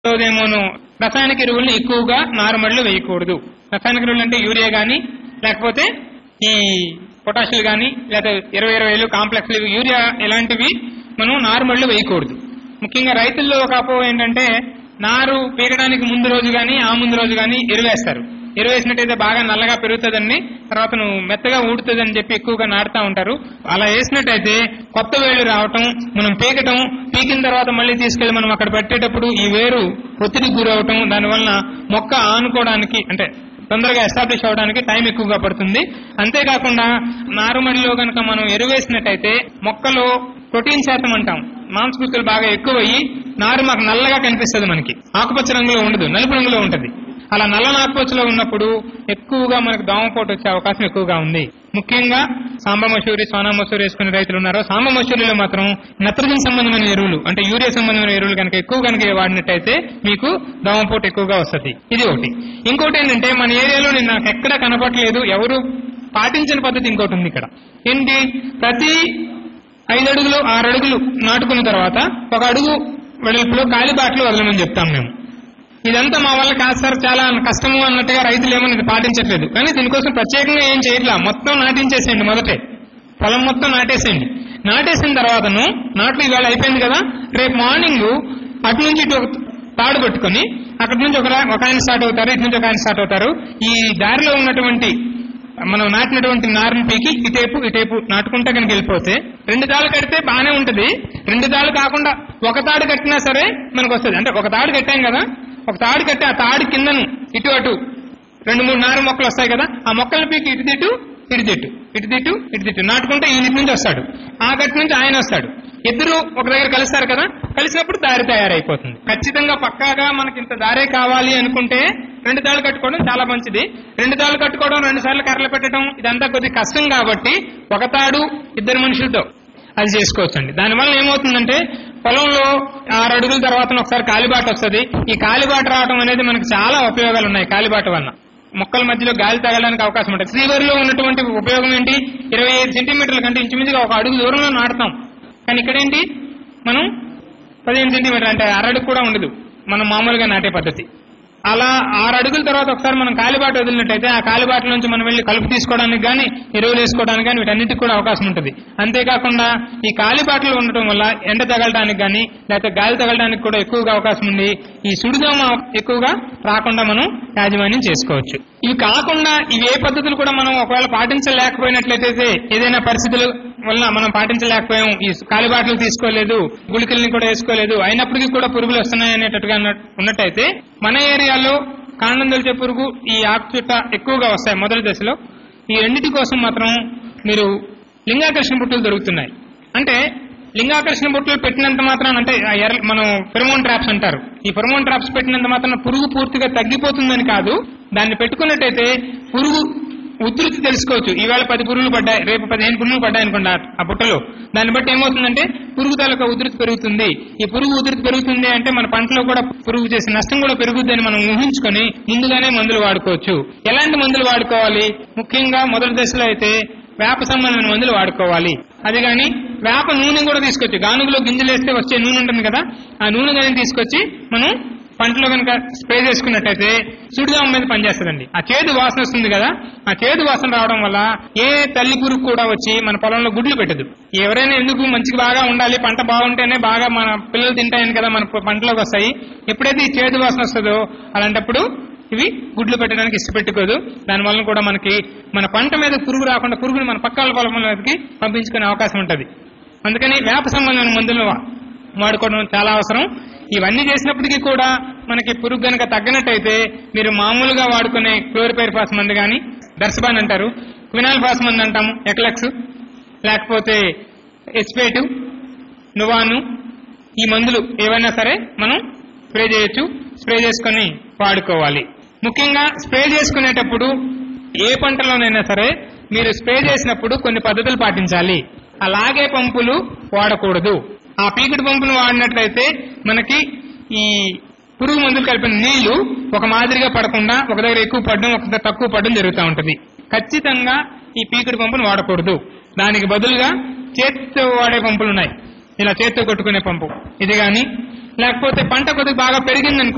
ఏమోను రసాయనిక ఎరువుల్ని ఎక్కువగా నారుమడిలో వేయకూడదు రసాయనిక ఎరువులు అంటే యూరియా గాని లేకపోతే ఈ పొటాషియల్ గాని లేదా ఇరవై ఇరవై ఏళ్ళు కాంప్లెక్స్ యూరియా ఇలాంటివి మనం నారుమడిలో వేయకూడదు ముఖ్యంగా రైతుల్లో ఒక అపోహ ఏంటంటే నారు పీకడానికి ముందు రోజు గాని ఆ ముందు రోజు గాని ఎరువేస్తారు ఎరువేసినట్టయితే బాగా నల్లగా పెరుగుతుందని తర్వాత నువ్వు మెత్తగా ఊడుతుందని చెప్పి ఎక్కువగా నాటుతా ఉంటారు అలా వేసినట్టయితే కొత్త వేళ్ళు రావటం మనం పీకటం పీకిన తర్వాత మళ్ళీ తీసుకెళ్లి మనం అక్కడ పెట్టేటప్పుడు ఈ వేరు ఒత్తిడికి గురవటం దానివల్ల మొక్క ఆనుకోవడానికి అంటే తొందరగా ఎస్టాబ్లిష్ అవడానికి టైం ఎక్కువగా పడుతుంది అంతేకాకుండా నారుమడిలో కనుక మనం ఎరువేసినట్టయితే మొక్కలో ప్రోటీన్ శాతం అంటాం మాంసకృతులు బాగా ఎక్కువయ్యి నారు మాకు నల్లగా కనిపిస్తుంది మనకి ఆకుపచ్చ రంగులో ఉండదు నలుపు రంగులో ఉంటది అలా నల్ల నాకుపచ్చలో ఉన్నప్పుడు ఎక్కువగా మనకు దోమపోటు వచ్చే అవకాశం ఎక్కువగా ఉంది ముఖ్యంగా సాంబ మసూరి సోనా మసూరి వేసుకునే రైతులు ఉన్నారో సాంబ మసూరిలో మాత్రం నత్రజని సంబంధమైన ఎరువులు అంటే యూరియా సంబంధమైన ఎరువులు కనుక ఎక్కువ కనుక వాడినట్టయితే మీకు దోమపోటు ఎక్కువగా వస్తుంది ఇది ఒకటి ఇంకోటి ఏంటంటే మన ఏరియాలో నేను నాకు ఎక్కడ కనపడలేదు ఎవరు పాటించిన పద్ధతి ఇంకోటి ఉంది ఇక్కడ ఏంటి ప్రతి ఐదు అడుగులు ఆరు అడుగులు నాటుకున్న తర్వాత ఒక అడుగు వెడల్పులో కాలి బాటలు వదలమని చెప్తాం మేము ఇదంతా మా వల్ల కాదు సార్ చాలా కష్టము అన్నట్టుగా రైతులు ఏమన్నది పాటించట్లేదు కానీ దీనికోసం ప్రత్యేకంగా ఏం చేయట్లా మొత్తం నాటించేసేయండి మొదటే పొలం మొత్తం నాటేసేయండి నాటేసిన తర్వాతను నాట్లు ఇవాళ అయిపోయింది కదా రేపు మార్నింగ్ అటు నుంచి ఇటు ఒక తాడు పట్టుకొని అక్కడి నుంచి ఒక రా- ఒక ఆయన స్టార్ట్ అవుతారు ఇటు నుంచి ఒక ఆయన స్టార్ట్ అవుతారు ఈ దారిలో ఉన్నటువంటి మనం నాటినటువంటి నారుని పీకి ఇటేపు ఇటేపు నాటుకుంటే కనుక వెళ్ళిపోతే రెండు తాళ్ళు కడితే బాగానే ఉంటది రెండు తాళ్ళు కాకుండా ఒక తాడు కట్టినా సరే మనకు వస్తుంది అంటే ఒక తాడు కట్టాం కదా ఒక తాడు కట్టి ఆ తాడు కిందను ఇటు అటు రెండు మూడు నారు మొక్కలు వస్తాయి కదా ఆ మొక్కల పీకి ఇటు తిట్టు ఇటు తిట్టు ఇటు తిట్టు ఇటు తిట్టు నాటుకుంటే ఈ ఇటు నుంచి వస్తాడు ఆ గట్టి నుంచి ఆయన వస్తాడు ఇద్దరు ఒక దగ్గర కలుస్తారు కదా కలిసినప్పుడు దారి తయారైపోతుంది ఖచ్చితంగా పక్కాగా మనకి ఇంత దారే కావాలి అనుకుంటే రెండు తాళ్ళు కట్టుకోవడం చాలా మంచిది రెండు తాళ్ళు కట్టుకోవడం రెండు సార్లు కర్రలు పెట్టడం ఇదంతా కొద్దిగా కష్టం కాబట్టి ఒక తాడు ఇద్దరు మనుషులతో అది చేసుకోవచ్చండి దానివల్ల ఏమవుతుందంటే పొలంలో ఆరు అడుగుల తర్వాత ఒకసారి కాలిబాట వస్తుంది ఈ కాలిబాట రావడం అనేది మనకు చాలా ఉపయోగాలు ఉన్నాయి కాలిబాట వల్ల మొక్కల మధ్యలో గాలి తగలడానికి అవకాశం ఉంటుంది శ్రీవరిలో ఉన్నటువంటి ఉపయోగం ఏంటి ఇరవై ఐదు సెంటీమీటర్ల కంటే ఇంచుమించుగా ఒక అడుగు దూరంలో నాటుతాం కానీ ఇక్కడేంటి మనం పదిహేను సెంటీమీటర్ అంటే అరడుగు కూడా ఉండదు మనం మామూలుగా నాటే పద్ధతి అలా ఆరు అడుగుల తర్వాత ఒకసారి మనం కాలిబాట వదిలినట్టయితే ఆ కాలిబాట నుంచి మనం వెళ్ళి కలుపు తీసుకోవడానికి కానీ ఎరువులు వేసుకోవడానికి కానీ వీటన్నిటికి కూడా అవకాశం ఉంటుంది అంతేకాకుండా ఈ కాలిబాటలు ఉండటం వల్ల ఎండ తగలడానికి కానీ లేకపోతే గాలి తగలడానికి కూడా ఎక్కువగా అవకాశం ఉంది ఈ సుడిదోమ ఎక్కువగా రాకుండా మనం యాజమాన్యం చేసుకోవచ్చు ఇవి కాకుండా ఇవి ఏ పద్ధతులు కూడా మనం ఒకవేళ పాటించలేకపోయినట్లయితే ఏదైనా పరిస్థితులు వల్ల మనం పాటించలేకపోయాం ఈ కాలిబాటలు తీసుకోలేదు గుళికల్ని కూడా వేసుకోలేదు అయినప్పటికీ కూడా పురుగులు వస్తున్నాయి అనేటట్టుగా ఉన్న- ఉన్నట్టయితే మన ఏరియాలో కాండం దొలిచే పురుగు ఈ ఆకుచుట్ట ఎక్కువగా వస్తాయి మొదటి దశలో ఈ రెండిటి కోసం మాత్రం మీరు లింగాకర్షణ బుట్టలు దొరుకుతున్నాయి అంటే లింగాకర్షణ బుట్టలు పెట్టినంత మాత్రం అంటే ఆ ఎర్ర మనం ఫెరమోన్ ట్రాప్స్ అంటారు ఈ ఫెరమోన్ ట్రాప్స్ పెట్టినంత మాత్రం పురుగు పూర్తిగా తగ్గిపోతుందని కాదు దాన్ని పెట్టుకున్నట్టయితే పురుగు ఉధృతి తెలుసుకోవచ్చు ఈవేళ పది పురుగులు పడ్డాయి రేపు పదిహేను పురుగులు పడ్డాయి అనుకోండి ఆ- ఆ బుట్టలో దాన్ని బట్టి ఏమవుతుందంటే పురుగు తాలూకా ఉధృతి పెరుగుతుంది ఈ పురుగు ఉధృతి పెరుగుతుంది అంటే మన పంటలో కూడా పురుగు చేసే నష్టం కూడా పెరుగుద్దని మనం ఊహించుకొని ముందుగానే మందులు వాడుకోవచ్చు ఎలాంటి మందులు వాడుకోవాలి ముఖ్యంగా మొదటి దశలో అయితే వేప సంబంధమైన మందులు వాడుకోవాలి అది గాని వేప నూనె కూడా తీసుకొచ్చి గానుగులో గింజలు వేస్తే వచ్చే నూనె ఉంటుంది కదా ఆ నూనె కానీ తీసుకొచ్చి మనం పంటలో కనుక స్ప్రే చేసుకున్నట్టయితే సుడిదాం మీద పనిచేస్తుందండి ఆ చేదు వాసన వస్తుంది కదా ఆ చేదు వాసన రావడం వల్ల ఏ తల్లి పురుగు కూడా వచ్చి మన పొలంలో గుడ్లు పెట్టదు ఎవరైనా ఎందుకు మంచిగా బాగా ఉండాలి పంట బాగుంటేనే బాగా మన పిల్లలు తింటాయని కదా మన పంటలోకి వస్తాయి ఎప్పుడైతే ఈ చేదు వాసన వస్తుందో అలాంటప్పుడు ఇవి గుడ్లు పెట్టడానికి ఇష్టపెట్టుకోదు దానివల్ల కూడా మనకి మన పంట మీద పురుగు రాకుండా పురుగుని మన పక్కల పొలంలోకి పంపించుకునే అవకాశం ఉంటుంది అందుకని వేప సంబంధమైన మందులు వా- వాడుకోవడం చాలా అవసరం ఇవన్నీ చేసినప్పటికీ కూడా మనకి పురుగు గనక తగ్గనట్టయితే మీరు మామూలుగా వాడుకునే క్లోరిపైర్ఫాస్ మందు కానీ దర్శబాన్ అంటారు క్వినాల్ ఫాస్ మందు అంటాము ఎక్లెక్స్ లేకపోతే హెచ్పేటు నువాను ఈ మందులు ఏవైనా సరే మనం స్ప్రే చేయొచ్చు స్ప్రే చేసుకొని వాడుకోవాలి ముఖ్యంగా స్ప్రే చేసుకునేటప్పుడు ఏ పంటలోనైనా సరే మీరు స్ప్రే చేసినప్పుడు కొన్ని పద్ధతులు పాటించాలి అలాగే పంపులు వాడకూడదు ఆ పీకిడి పంపులు వాడినట్లయితే మనకి ఈ పురుగు మందులు కలిపిన నీళ్లు ఒక మాదిరిగా పడకుండా ఒక దగ్గర ఎక్కువ పడడం ఒక దగ్గర తక్కువ పడడం జరుగుతూ ఉంటుంది ఖచ్చితంగా ఈ పీకిడి పంపును వాడకూడదు దానికి బదులుగా చేతితో వాడే పంపులు ఉన్నాయి ఇలా చేత్తో కొట్టుకునే పంపు ఇది గాని లేకపోతే పంట కొద్దిగా బాగా పెరిగింది